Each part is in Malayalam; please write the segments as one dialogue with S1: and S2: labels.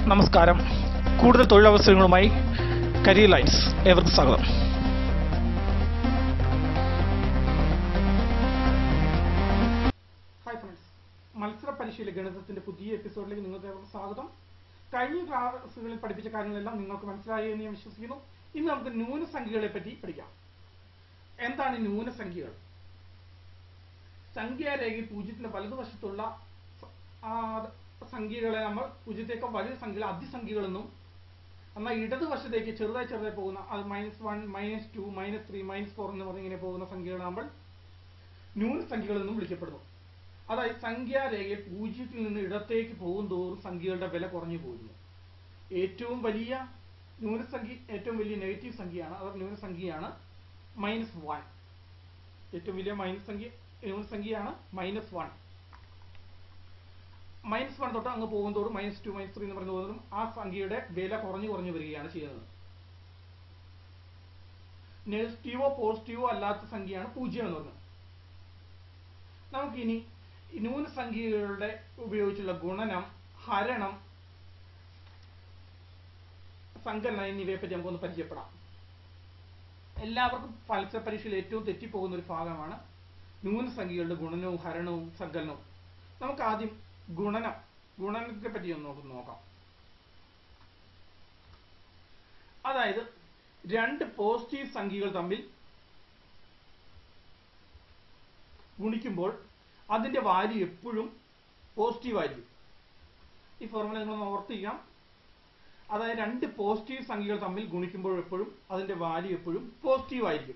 S1: നമസ്കാരം കൂടുതൽ തൊഴിലവസരങ്ങളുമായി കരിയർ ലൈൻസ് ഏവർക്കും സ്വാഗതം ഹായ് ഫ്രണ്ട്സ് മത്സര പരീക്ഷയിലെ ഗണിതത്തിന്റെ പുതിയ എപ്പിസോഡിലേക്ക് നിങ്ങൾക്ക് ഏവർക്കും സ്വാഗതം കഴിഞ്ഞ ക്ലാസ്സുകളിൽ പഠിപ്പിച്ച കാര്യങ്ങളെല്ലാം നിങ്ങൾക്ക് മനസ്സിലായി എന്ന് ഞാൻ വിശ്വസിക്കുന്നു ഇന്ന് നമുക്ക് ന്യൂനസംഖ്യകളെ പറ്റി പഠിക്കാം എന്താണ് ഈ ന്യൂനസംഖ്യകൾ സംഖ്യാരേഖയിൽ പൂജ്യത്തിന്റെ വലതുവശത്തുള്ള സ- ആ സംഖ്യകളെ നമ്മൾ പൂജ്യത്തേക്കാൾ വലിയ സംഖ്യകളെ അതിസംഖ്യകളെന്നും എന്നാൽ ഇടതുവശത്തേക്ക് ചെറുതായി ചെറുതായി പോകുന്ന അത് minus one minus two minus three minus four എന്ന് പറഞ്ഞ് ഇങ്ങനെ പോകുന്ന സംഖ്യകളെ നമ്മൾ ന്യൂനസംഖ്യകൾ എന്നും വിളിക്കപ്പെടുന്നു അതായത് സംഖ്യാരേഖയിൽ പൂജ്യത്തിൽ നിന്ന് ഇടത്തേക്ക് പോകും തോറും സംഖ്യകളുടെ വില കുറഞ്ഞു പോകുന്നു ഏറ്റവും വലിയ ന്യൂനസംഖ്യ ഏറ്റവും വലിയ നെഗറ്റീവ് സംഖ്യയാണ് അത് ന്യൂനസംഖ്യയാണ് മൈനസ് വൺ ഏറ്റവും വലിയ മൈനസ് സംഖ്യ ന്യൂനസംഖ്യയാണ് മൈനസ് വൺ മൈനസ് വൺ തൊട്ട് അങ്ങ് പോകുന്നതോറും മൈനസ് ടു മൈനസ് ത്രീ എന്ന് പറഞ്ഞു പോകുന്നതും ആ സംഖ്യയുടെ വില കുറഞ്ഞു കുറഞ്ഞു വരികയാണ് ചെയ്യുന്നത് നെഗറ്റീവോ പോസിറ്റീവോ അല്ലാത്ത സംഖ്യയാണ് പൂജ്യം എന്ന് പറയുന്നത് നമുക്കിനി ഈ ന്യൂനസംഖ്യകളുടെ ഉപയോഗിച്ചുള്ള ഗുണനം ഹരണം സങ്കലനം എന്നിവയെ പറ്റി നമുക്കൊന്ന് പരിചയപ്പെടാം എല്ലാവർക്കും മത്സര പരീക്ഷയിൽ ഏറ്റവും തെറ്റിപ്പോകുന്ന ഒരു ഭാഗമാണ് ന്യൂനസംഖ്യകളുടെ ഗുണനവും ഹരണവും സങ്കലനവും നമുക്ക് ആദ്യം ഗുണനം ഗുണനത്തെ പറ്റി ഒന്ന് നമുക്ക് നോക്കാം അതായത് രണ്ട് പോസിറ്റീവ് സംഖ്യകൾ തമ്മിൽ ഗുണിക്കുമ്പോൾ അതിന്റെ വാല്യൂ എപ്പോഴും പോസിറ്റീവ് ആയിരിക്കും ഈ ഫോർമുല നിങ്ങൾ ഓർത്തിരിക്കാം അതായത് രണ്ട് പോസിറ്റീവ് സംഖ്യകൾ തമ്മിൽ ഗുണിക്കുമ്പോൾ എപ്പോഴും അതിന്റെ വാല്യൂ എപ്പോഴും പോസിറ്റീവ് ആയിരിക്കും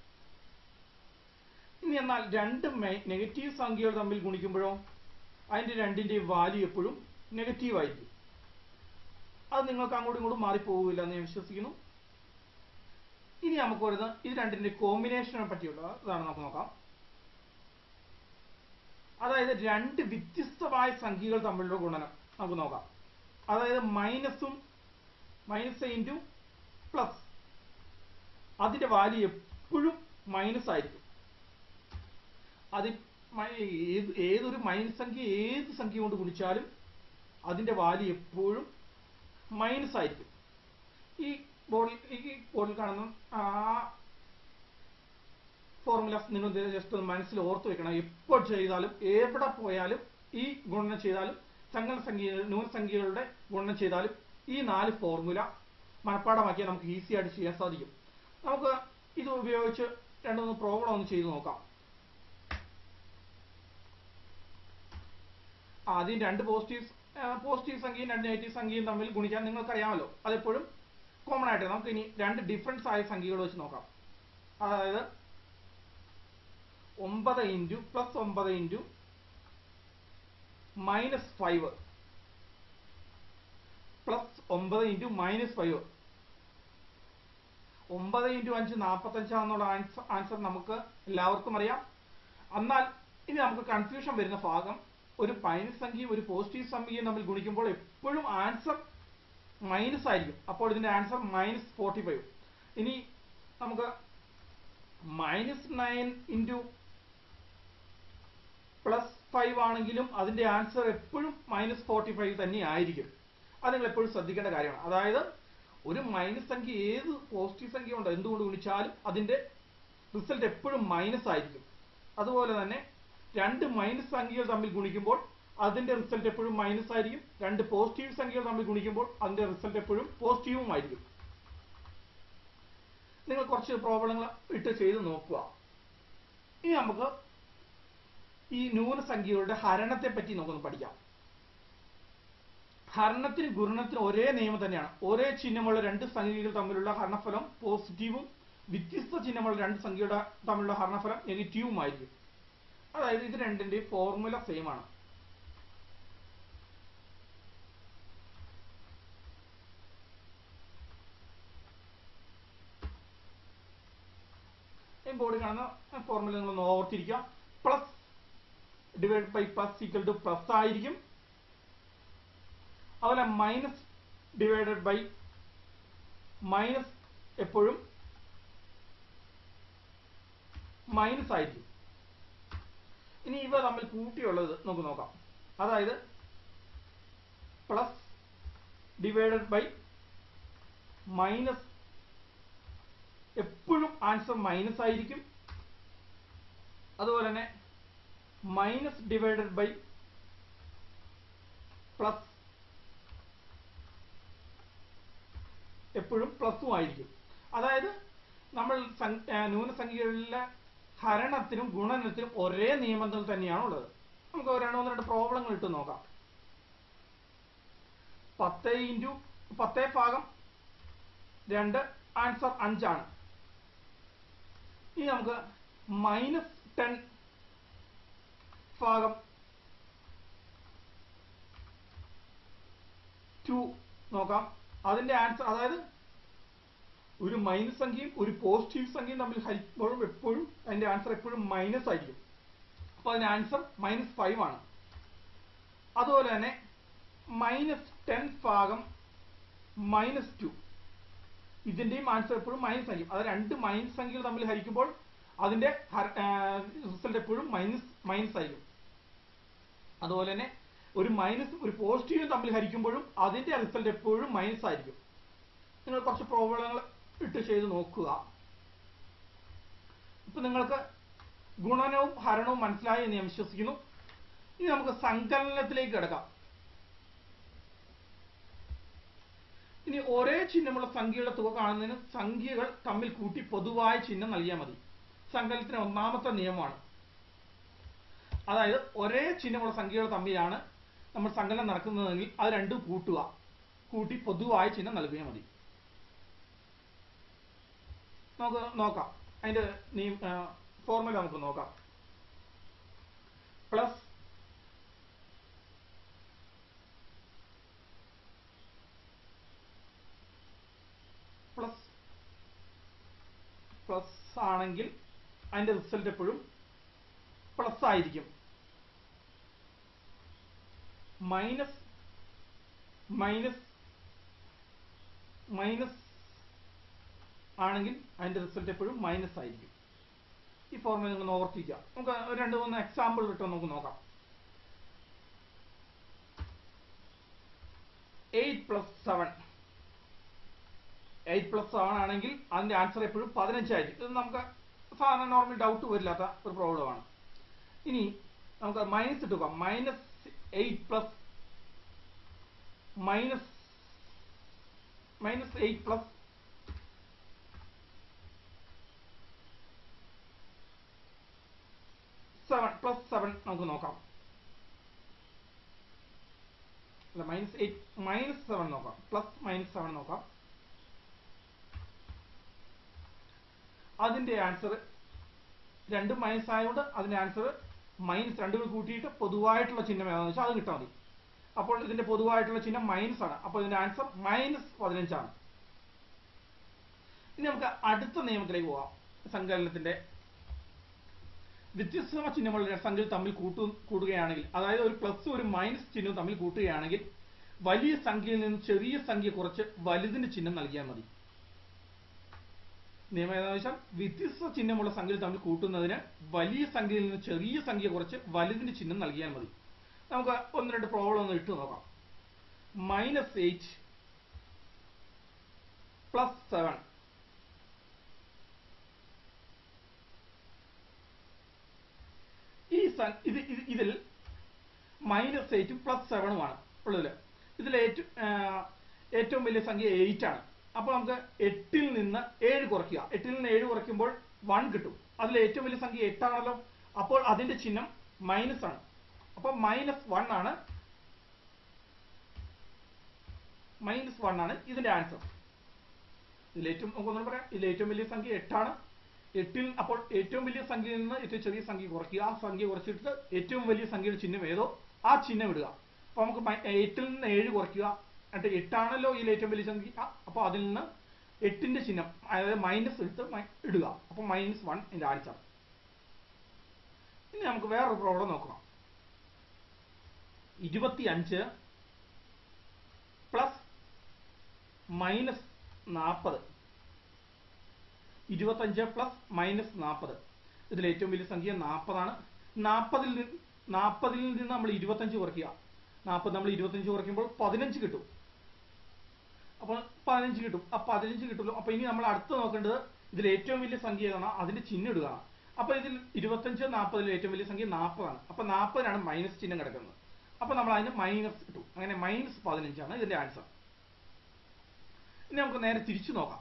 S1: ഇനി എന്നാൽ രണ്ട് നെഗറ്റീവ് സംഖ്യകൾ തമ്മിൽ ഗുണിക്കുമ്പോഴോ അതിന്റെ രണ്ടിന്റെയും വാല്യൂ എപ്പോഴും നെഗറ്റീവ് ആയിരിക്കും അത് നിങ്ങൾക്ക് അങ്ങോട്ടും ഇങ്ങോട്ടും മാറിപ്പോകില്ല എന്ന് ഞാൻ വിശ്വസിക്കുന്നു ഇനി നമുക്ക് വരുന്നത് ഇത് രണ്ടിന്റെ കോമ്പിനേഷനെ പറ്റിയുള്ള ഇതാണ് നമുക്ക് നോക്കാം അതായത് രണ്ട് വ്യത്യസ്തമായ സംഖ്യകൾ തമ്മിലുള്ള ഗുണനം നമുക്ക് നോക്കാം അതായത് മൈനസും മൈനസ് ഇൻറ്റു പ്ലസ് അതിന്റെ വാല്യൂ എപ്പോഴും മൈനസ് ആയിരിക്കും അത് മൈ- ഏത് ഏതൊരു മൈനസ് സംഖ്യ ഏത് സംഖ്യ കൊണ്ട് ഗുണിച്ചാലും അതിന്റെ വാല്യൂ എപ്പോഴും മൈനസ് ആയിരിക്കും ഈ ബോർഡിൽ ഈ ബോർഡിൽ കാണുന്ന ആ ഫോർമുലാസ് നിങ്ങൾ ജസ്റ്റ് ഒന്ന് മനസ്സിൽ ഓർത്ത് വെക്കണം എപ്പോൾ ചെയ്താലും എവിടെ പോയാലും ഈ ഗുണനം ചെയ്താലും സങ്കല സംഖ്യ ന്യൂനസംഖ്യകളുടെ ഗുണനം ചെയ്താലും ഈ നാല് ഫോർമുല മനഃപ്പാടമാക്കിയാൽ നമുക്ക് ഈസി ആയിട്ട് ചെയ്യാൻ സാധിക്കും നമുക്ക് ഇത് ഉപയോഗിച്ച് രണ്ട് മൂന്ന് പ്രോബ്ലം ഒന്ന് ചെയ്ത് നോക്കാം ആദ്യം രണ്ട് പോസിറ്റീവ് പോസിറ്റീവ് സംഖ്യയും രണ്ട് നെഗറ്റീവ് സംഖ്യയും തമ്മിൽ ഗുണിക്കാൻ നിങ്ങൾക്കറിയാമല്ലോ അതെപ്പോഴും കോമൺ ആയിട്ട് നമുക്ക് ഇനി രണ്ട് ഡിഫറൻസ് ആയ സംഖ്യകൾ വെച്ച് നോക്കാം അതായത് ഒമ്പത് ഇൻറ്റു പ്ലസ് ഒമ്പത് ഇൻറ്റു മൈനസ് ഫൈവ് പ്ലസ് ഒമ്പത് ഇൻറ്റു മൈനസ് ഫൈവ് ഒമ്പത് ഇൻറ്റു അഞ്ച് നാൽപ്പത്തഞ്ചാന്നുള്ള ആൻസർ ആൻസർ നമുക്ക് എല്ലാവർക്കും അറിയാം എന്നാൽ ഇനി നമുക്ക് കൺഫ്യൂഷൻ വരുന്ന ഭാഗം ഒരു മൈനസ് സംഖ്യയും ഒരു പോസിറ്റീവ് സംഖ്യയും തമ്മിൽ ഗുണിക്കുമ്പോൾ എപ്പോഴും ആൻസർ മൈനസ് ആയിരിക്കും അപ്പോൾ ഇതിന്റെ ആൻസർ മൈനസ് ഫോർട്ടി ഫൈവ് ഇനി നമുക്ക് minus nine into plus five ആണെങ്കിലും അതിന്റെ ആൻസർ എപ്പോഴും മൈനസ് ഫോർട്ടി ഫൈവ് തന്നെ ആയിരിക്കും അത് നിങ്ങൾ എപ്പോഴും ശ്രദ്ധിക്കേണ്ട കാര്യമാണ് അതായത് ഒരു മൈനസ് സംഖ്യ ഏത് പോസിറ്റീവ് സംഖ്യ ഉണ്ടോ എന്തുകൊണ്ട് ഗുണിച്ചാലും അതിന്റെ റിസൾട്ട് എപ്പോഴും മൈനസ് ആയിരിക്കും അതുപോലെ തന്നെ രണ്ട് മൈനസ് സംഖ്യകൾ തമ്മിൽ ഗുണിക്കുമ്പോൾ അതിന്റെ റിസൾട്ട് എപ്പോഴും മൈനസ് ആയിരിക്കും രണ്ട് പോസിറ്റീവ് സംഖ്യകൾ തമ്മിൽ ഗുണിക്കുമ്പോൾ അതിന്റെ റിസൾട്ട് എപ്പോഴും പോസിറ്റീവും ആയിരിക്കും നിങ്ങൾ കുറച്ച് പ്രോബ്ലങ്ങൾ ഇട്ട് ചെയ്ത് നോക്കുക ഇനി നമുക്ക് ഈ ന്യൂനസംഖ്യകളുടെ ഹരണത്തെ പറ്റി നമുക്കൊന്ന് പഠിക്കാം ഹരണത്തിന് ഗുണനത്തിന് ഒരേ നിയമം തന്നെയാണ് ഒരേ ചിഹ്നമുള്ള രണ്ട് സംഖ്യകൾ തമ്മിലുള്ള ഹരണഫലം പോസിറ്റീവും വ്യത്യസ്ത ചിഹ്നമുള്ള രണ്ട് സംഖ്യയുടെ തമ്മിലുള്ള ഹരണഫലം നെഗറ്റീവും ആയിരിക്കും അതായത് ഇത് രണ്ടിന്റെ ഫോർമുല സെയിം ആണ് ഈ ബോർഡിൽ കാണുന്ന ഫോർമുല നിങ്ങൾ ഒന്ന് ഓർത്തിരിക്കുക plus divide by plus equal to plus ആയിരിക്കും അതുപോലെ മൈനസ് ഡിവൈഡഡ് ബൈ മൈനസ് എപ്പോഴും മൈനസ് ആയിരിക്കും ഇനി ഇവ തമ്മിൽ കൂട്ടിയുള്ളത് നമുക്ക് നോക്കാം അതായത് പ്ലസ് ഡിവൈഡഡ് ബൈ മൈനസ് എപ്പോഴും ആൻസർ മൈനസ് ആയിരിക്കും അതുപോലെ തന്നെ മൈനസ് ഡിവൈഡഡ് ബൈ പ്ലസ് എപ്പോഴും പ്ലസും ആയിരിക്കും അതായത് നമ്മൾ സം- ആ, ന്യൂനസംഖ്യകളിലെ ഹരണത്തിനും ഗുണനത്തിനും ഒരേ നിയമങ്ങൾ തന്നെയാണ് ഉള്ളത് നമുക്ക് ഒരു രണ്ട് മൂന്ന് രണ്ട് പ്രോബ്ലങ്ങൾ ഇട്ട് നോക്കാം പത്ത് ഇൻറ്റു പത്തേ ഭാഗം രണ്ട് ആൻസർ അഞ്ചാണ് ഇനി നമുക്ക് മൈനസ് ടെൻ ഭാഗം ടു നോക്കാം അതിന്റെ ആൻസർ അതായത് ഒരു മൈനസ് സംഖ്യയും ഒരു പോസിറ്റീവ് സംഖ്യയും തമ്മിൽ ഹരിക്കുമ്പോഴും എപ്പോഴും അതിന്റെ ആൻസർ എപ്പോഴും മൈനസ് ആയിരിക്കും അപ്പൊ അതിന്റെ ആൻസർ മൈനസ് ഫൈവ് ആണ് അതുപോലെ തന്നെ മൈനസ് ടെൻ ഭാഗം മൈനസ് ടു ഇതിന്റെയും ആൻസർ എപ്പോഴും മൈനസ് ആയിരിക്കും അത് രണ്ട് മൈനസ് സംഖ്യകൾ തമ്മിൽ ഹരിക്കുമ്പോൾ അതിന്റെ റിസൾട്ട് എപ്പോഴും മൈനസ് മൈനസ് ആയിരിക്കും അതുപോലെ തന്നെ ഒരു മൈനസ് ഒരു പോസിറ്റീവും തമ്മിൽ ഹരിക്കുമ്പോഴും അതിന്റെ റിസൾട്ട് എപ്പോഴും മൈനസ് ആയിരിക്കും നിങ്ങൾ കുറച്ച് പ്രോബ്ലങ്ങൾ ഇട്ട് ചെയ്ത് നോക്കുക ഇപ്പൊ നിങ്ങൾക്ക് ഗുണനവും ഹരണവും മനസ്സിലായി എന്ന് ഞാൻ വിശ്വസിക്കുന്നു ഇനി നമുക്ക് സങ്കലനത്തിലേക്ക് കിടക്കാം ഇനി ഒരേ ചിഹ്നമുള്ള സംഖ്യയുടെ തുക കാണുന്നതിന് സംഖ്യകൾ തമ്മിൽ കൂട്ടി പൊതുവായ ചിഹ്നം നൽകിയാൽ മതി സങ്കലനത്തിന് ഒന്നാമത്തെ നിയമമാണ് അതായത് ഒരേ ചിഹ്നമുള്ള സംഖ്യകൾ തമ്മിലാണ് നമ്മൾ സങ്കലനം നടക്കുന്നതെങ്കിൽ അത് രണ്ടും കൂട്ടുക കൂട്ടി പൊതുവായ ചിഹ്നം നൽകിയാൽ മതി നമുക്ക് നോക്കാം അതിന്റെ ഫോർമുല നമുക്ക് നോക്കാം പ്ലസ് പ്ലസ് പ്ലസ് ആണെങ്കിൽ അതിന്റെ റിസൾട്ട് എപ്പോഴും പ്ലസ് ആയിരിക്കും മൈനസ് മൈനസ് മൈനസ് ആണെങ്കിൽ അതിന്റെ റിസൾട്ട് എപ്പോഴും മൈനസ് ആയിരിക്കും ഈ ഫോർമുല നിങ്ങൾ ഓർത്തിരിക്കുക നമുക്ക് ഒരു രണ്ട് മൂന്ന് എക്സാമ്പിൾ ഇട്ട് നമുക്ക് നോക്കാം eight plus seven eight plus seven ആണെങ്കിൽ അതിന്റെ ആൻസർ എപ്പോഴും പതിനഞ്ചായിരിക്കും ഇത് നമുക്ക് സാധാരണ നോർമൽ ഡൗട്ട് വരില്ലാത്ത ഒരു പ്രോബ്ലമാണ് ഇനി നമുക്ക് മൈനസ് ഇട്ട് നോക്കാം minus eight plus minus minus eight plus seven plus seven നമുക്ക് നോക്കാം അല്ല മൈനസ് എയ്റ്റ് മൈനസ് സെവൻ നോക്കാം പ്ലസ് മൈനസ് സെവൻ നോക്കാം അതിന്റെ ആൻസർ രണ്ടും മൈനസ് ആയതുകൊണ്ട് അതിന്റെ ആൻസർ മൈനസ് രണ്ടും കൂടി കൂട്ടിയിട്ട് പൊതുവായിട്ടുള്ള ചിഹ്നം ഏതാണെന്ന് വെച്ചാൽ അത് കിട്ടാൽ മതി അപ്പോൾ ഇതിന്റെ പൊതുവായിട്ടുള്ള ചിഹ്നം മൈനസ് ആണ് അപ്പോൾ ഇതിന്റെ ആൻസർ മൈനസ് പതിനഞ്ചാണ് ഇനി നമുക്ക് അടുത്ത നിയമത്തിലേക്ക് പോവാം സങ്കലനത്തിന്റെ വ്യത്യസ്ത ചിഹ്നമുള്ള സംഖ്യകൾ തമ്മിൽ കൂട്ടു കൂടുകയാണെങ്കിൽ അതായത് ഒരു പ്ലസ് ഒരു മൈനസ് ചിഹ്നവും തമ്മിൽ കൂട്ടുകയാണെങ്കിൽ വലിയ സംഖ്യയിൽ നിന്ന് ചെറിയ സംഖ്യ കുറച്ച് വലുതിന്റെ ചിഹ്നം നൽകിയാൽ മതി നിയമം ഏതാണെന്ന് വെച്ചാൽ വ്യത്യസ്ത ചിഹ്നമുള്ള സംഖ്യകൾ തമ്മിൽ കൂട്ടുന്നതിന് വലിയ സംഖ്യയിൽ നിന്ന് ചെറിയ സംഖ്യ കുറച്ച് വലുതിന്റെ ചിഹ്നം നൽകിയാൽ മതി നമുക്ക് ഒന്ന് രണ്ട് പ്രോബ്ലം ഒന്ന് ഇട്ട് നോക്കാം മൈനസ് എയ്റ്റ് പ്ലസ് സെവൻ ഈ സ- ഇത് ഇത്- ഇതിൽ മൈനസ് എയ്റ്റും പ്ലസ് സെവനുമാണ് ഉള്ളത് ഇതിൽ ഏറ്റവും ഏറ്റവും വലിയ സംഖ്യ എയ്റ്റ് ആണ് അപ്പോൾ നമുക്ക് എട്ടിൽ നിന്ന് ഏഴ് കുറയ്ക്കുക എട്ടിൽ നിന്ന് ഏഴ് കുറയ്ക്കുമ്പോൾ വൺ കിട്ടും അതിൽ ഏറ്റവും വലിയ സംഖ്യ എട്ടാണല്ലോ അപ്പോൾ അതിന്റെ ചിഹ്നം മൈനസ് ആണ് അപ്പോൾ മൈനസ് വൺ ആണ് മൈനസ് വൺ ആണ് ഇതിന്റെ ആൻസർ ഇതിൽ ഏറ്റവും നമുക്കൊന്നും പറയാം ഇതിൽ ഏറ്റവും വലിയ സംഖ്യ എട്ടാണ് എട്ടിൽ അപ്പോൾ ഏറ്റവും വലിയ സംഖ്യയിൽ നിന്ന് ഏറ്റവും ചെറിയ സംഖ്യ കുറയ്ക്കുക ആ സംഖ്യ കുറച്ചിട്ട് ഏറ്റവും വലിയ സംഖ്യയുടെ ചിഹ്നം ഏതോ ആ ചിഹ്നം ഇടുക അപ്പൊ നമുക്ക് മൈ- എട്ടിൽ നിന്ന് ഏഴ് കുറയ്ക്കുക എന്നിട്ട് എട്ടാണല്ലോ ഇതിൽ ഏറ്റവും വലിയ സംഖ്യ അപ്പൊ അതിൽ നിന്ന് എട്ടിന്റെ ചിഹ്നം അതായത് മൈനസ് എടുത്ത് മൈ- ഇടുക അപ്പൊ മൈനസ് വൺ ഇതിന്റെ ആൻസർ ഇനി നമുക്ക് വേറൊരു പ്രോബ്ലം നോക്കാം ഇരുപത്തി അഞ്ച് പ്ലസ് മൈനസ് നാൽപ്പത് ഇരുപത്തഞ്ച് പ്ലസ് മൈനസ് നാൽപ്പത് ഇതിൽ ഏറ്റവും വലിയ സംഖ്യ നാൽപ്പതാണ് നാൽപ്പതിൽ നിന്ന് നാൽപ്പതിൽ നിന്ന് നമ്മൾ ഇരുപത്തഞ്ച് കുറയ്ക്കുക നാൽപ്പത് നമ്മൾ ഇരുപത്തഞ്ച് കുറയ്ക്കുമ്പോൾ പതിനഞ്ച് കിട്ടും അപ്പോൾ പതിനഞ്ച് കിട്ടും ആ പതിനഞ്ച് കിട്ടുമല്ലോ അപ്പൊ ഇനി നമ്മൾ അടുത്ത് നോക്കേണ്ടത് ഇതിൽ ഏറ്റവും വലിയ സംഖ്യ ഏതാണ് അതിന്റെ ചിഹ്നം ഇടുക അപ്പൊ ഇതിൽ ഇരുപത്തഞ്ച് നാൽപ്പതിൽ ഏറ്റവും വലിയ സംഖ്യ നാൽപ്പതാണ് അപ്പൊ നാൽപ്പതിനാണ് മൈനസ് ചിഹ്നം കിടക്കുന്നത് അപ്പൊ നമ്മൾ അതിന് മൈനസ് കിട്ടും അങ്ങനെ മൈനസ് പതിനഞ്ചാണ് ഇതിന്റെ ആൻസർ ഇനി നമുക്ക് നേരെ തിരിച്ചു നോക്കാം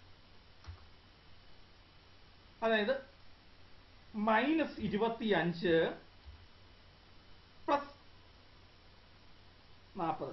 S1: അതായത് മൈനസ് ഇരുപത്തി അഞ്ച് പ്ലസ് നാൽപ്പത്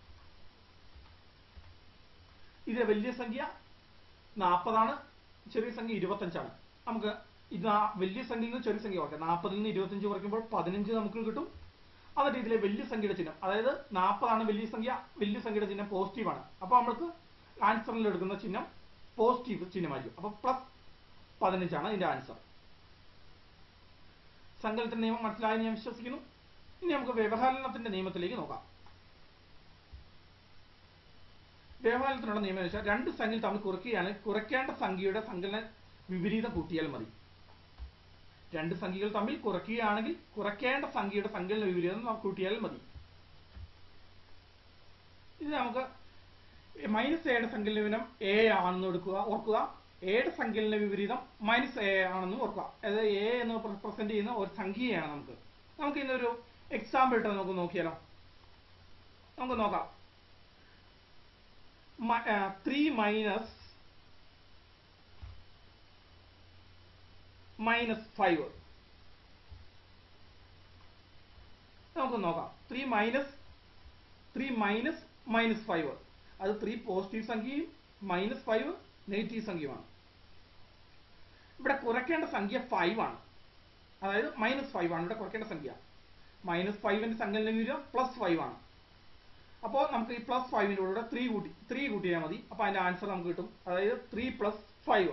S1: ഇതിലെ വലിയ സംഖ്യ നാൽപ്പതാണ് ചെറിയ സംഖ്യ ഇരുപത്തഞ്ചാണ് നമുക്ക് ഇത് ആ വലിയ സംഖ്യയിൽ നിന്ന് ചെറിയ സംഖ്യ കുറയ്ക്കാം നാൽപ്പതിൽ നിന്ന് ഇരുപത്തഞ്ച് കുറയ്ക്കുമ്പോൾ പതിനഞ്ച് നമുക്ക് കിട്ടും എന്നിട്ട് ഇതിലെ വലിയ സംഖ്യയുടെ ചിഹ്നം അതായത് നാൽപ്പതാണ് വലിയ സംഖ്യ വലിയ സംഖ്യയുടെ ചിഹ്നം പോസിറ്റീവാണ് അപ്പോൾ നമ്മൾക്ക് ആൻസറിൽ എടുക്കുന്ന ചിഹ്നം പോസിറ്റീവ് ചിഹ്നമായിരിക്കും അപ്പോൾ പ്ലസ് പതിനഞ്ചാണ് ഇതിന്റെ ആൻസർ സങ്കലത്തിന്റെ നിയമം മനസ്സിലായി ഞാൻ വിശ്വസിക്കുന്നു ഇനി നമുക്ക് വ്യവഹാരണത്തിന്റെ നിയമത്തിലേക്ക് നോക്കാം വ്യവഹാരത്തിനുള്ള നിയമം എന്ന് വെച്ചാൽ രണ്ട് സംഖ്യകൾ തമ്മിൽ കുറയ്ക്കുകയാണെങ്കിൽ കുറയ്ക്കേണ്ട സംഖ്യയുടെ സങ്കലന വിപരീതം കൂട്ടിയാൽ മതി രണ്ട് സംഖ്യകൾ തമ്മിൽ കുറയ്ക്കുകയാണെങ്കിൽ കുറയ്ക്കേണ്ട സംഖ്യയുടെ സങ്കലന വിപരീതം നമുക്ക് കൂട്ടിയാൽ മതി ഇത് നമുക്ക് മൈനസ് എയുടെ സങ്കലനം എ ആണെന്ന് എടുക്കുക ഓർക്കുക എയുടെ സങ്കലന വിപരീതം മൈനസ് എ ആണെന്ന് ഓർക്കുക അതായത് എ എന്ന് പ്രസന്റ് ചെയ്യുന്ന ഒരു സംഖ്യയാണ് നമുക്ക് നമുക്ക് ഇന്നൊരു എക്സാമ്പിൾ ഇട്ട് നമുക്ക് നോക്കിയാലോ നമുക്ക് നോക്കാം ത്രീ മൈനസ് മൈനസ് ഫൈവ് നമുക്ക് നോക്കാം three minus three minus minus five അത് ത്രീ പോസിറ്റീവ് സംഖ്യയും മൈനസ് ഫൈവ് നെഗറ്റീവ് സംഖ്യയുമാണ് ഇവിടെ കുറയ്ക്കേണ്ട സംഖ്യ ഫൈവ് ആണ് അതായത് മൈനസ് ഫൈവ് ആണ് ഇവിടെ കുറയ്ക്കേണ്ട സംഖ്യ മൈനസ് ഫൈവിന്റെ സങ്കലന വിവരം പ്ലസ് ഫൈവ് ആണ് അപ്പോൾ നമുക്ക് ഈ പ്ലസ് ഫൈവിന്റെ കൂടെ ത്രീ കൂട്ടി ത്രീ കൂട്ടിയാൽ മതി അപ്പൊ അതിന്റെ ആൻസർ നമുക്ക് കിട്ടും അതായത് three plus five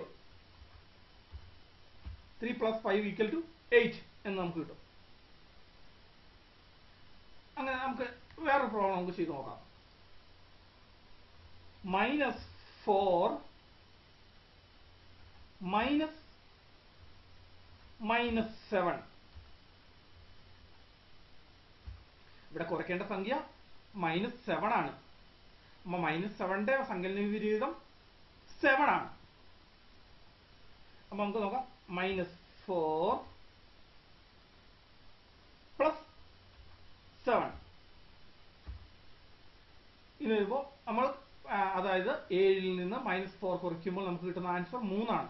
S1: three plus five equal to eight എന്ന് നമുക്ക് കിട്ടും അങ്ങനെ നമുക്ക് വേറൊരു പ്രോബ്ലം നമുക്ക് ചെയ്ത് നോക്കാം minus four minus minus seven ഇവിടെ കുറയ്ക്കേണ്ട സംഖ്യ മൈനസ് സെവൻ ആണ് അപ്പൊ മൈനസ് സെവന്റെ സങ്കലന വിപരീതം സെവൻ ആണ് അപ്പൊ നമുക്ക് നോക്കാം മൈനസ് ഫോർ പ്ലസ് സെവൻ ഇത് വരുമ്പോൾ നമ്മൾ ആ, അതായത് ഏഴിൽ നിന്ന് മൈനസ് ഫോർ കുറയ്ക്കുമ്പോൾ നമുക്ക് കിട്ടുന്ന ആൻസർ മൂന്നാണ്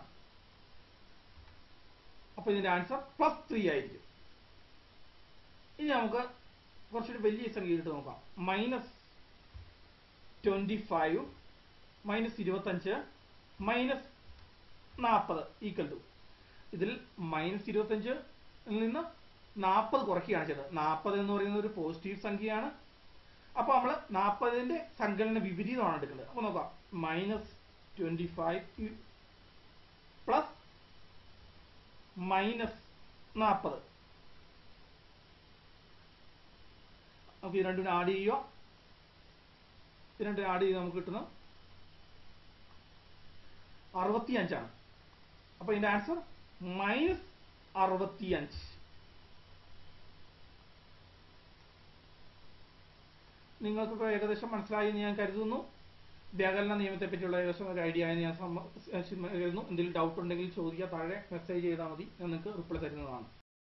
S1: അപ്പൊ ഇതിന്റെ ആൻസർ പ്ലസ് ത്രീ ആയിരിക്കും ഇനി നമുക്ക് കുറച്ചുകൂടി വലിയ സംഖ്യ ഇട്ട് നോക്കാം മൈനസ് ട്വന്റി ഫൈവ് മൈനസ് ഇരുപത്തഞ്ച് മൈനസ് നാൽപ്പത് ഈക്വൽ ടു ഇതിൽ മൈനസ് ഇരുപത്തഞ്ച് നിന്ന് നാൽപ്പത് കുറയ്ക്കുകയാണ് ചെയ്തത് നാൽപ്പത് എന്ന് പറയുന്നത് ഒരു പോസിറ്റീവ് സംഖ്യയാണ് അപ്പൊ നമ്മൾ നാൽപ്പതിന്റെ സങ്കലന വിപരീതമാണ് എടുക്കേണ്ടത് അപ്പൊ നോക്കാം minus twenty five plus minus നാൽപ്പത് നമുക്ക് ഇത് രണ്ടും ആഡ് ചെയ്യുക ഇത് രണ്ടും ആഡ് ചെയ്ത് നമുക്ക് കിട്ടുന്നത് അറുപത്തി അഞ്ചാണ് അപ്പൊ ഇതിന്റെ ആൻസർ മൈനസ് അറുപത്തി അഞ്ച് നിങ്ങൾക്കൊക്കെ ഏകദേശം മനസ്സിലായി എന്ന് ഞാൻ കരുതുന്നു വ്യാകരണ നിയമത്തെ പറ്റിയുള്ള ഏകദേശം ഒരു ഐഡിയ ആയെന്ന് ഞാൻ സമ്മ- കരുതുന്നു എന്തെങ്കിലും ഡൗട്ട് ഉണ്ടെങ്കിൽ ചോദിക്കുക താഴെ മെസ്സേജ് ചെയ്താൽ മതി ഞാൻ നിങ്ങൾക്ക് റിപ്ലൈ തരുന്നതാണ്